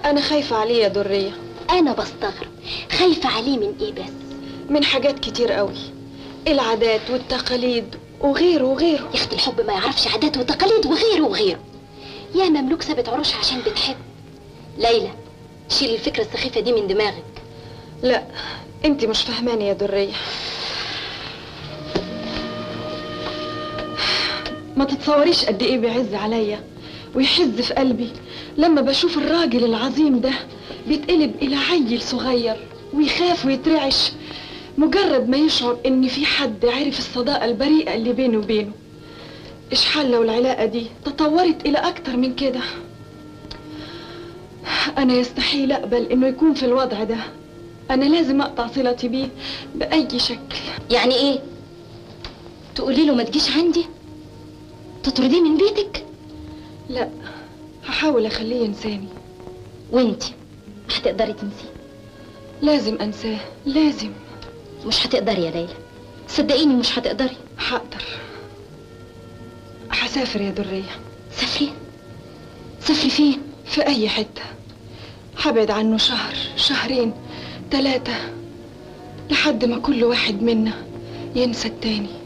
انا خايفة عليه يا درية انا بستغرب خايفة عليه من ايه بس من حاجات كتير قوي العادات والتقاليد وغيره وغيره يا اختي الحب ما يعرفش عادات وتقاليد وغيره وغيره يا مملوك سابت عروشها عشان بتحب ليلى شيل الفكرة السخيفة دي من دماغك لا انت مش فاهماني يا درية ما تتصوريش قد ايه بيعز عليا ويحز في قلبي لما بشوف الراجل العظيم ده بيتقلب الى عيل صغير ويخاف ويترعش مجرد ما يشعر ان في حد عرف الصداقة البريئة اللي بينه وبينه اشحال لو العلاقة دي تطورت الى اكتر من كده انا يستحيل اقبل انه يكون في الوضع ده انا لازم اقطع صلتي بيه باي شكل يعني ايه تقولي له ما تجيش عندي تطرديه من بيتك لا هحاول اخليه ينساني وانتي هتقدري تنسيه لازم انساه لازم مش هتقدري يا ليلى صدقيني مش هتقدري هقدر هسافر يا درية سافري سافري فين في اي حتة هبعد عنه شهر شهرين ثلاثة لحد ما كل واحد منا ينسى التاني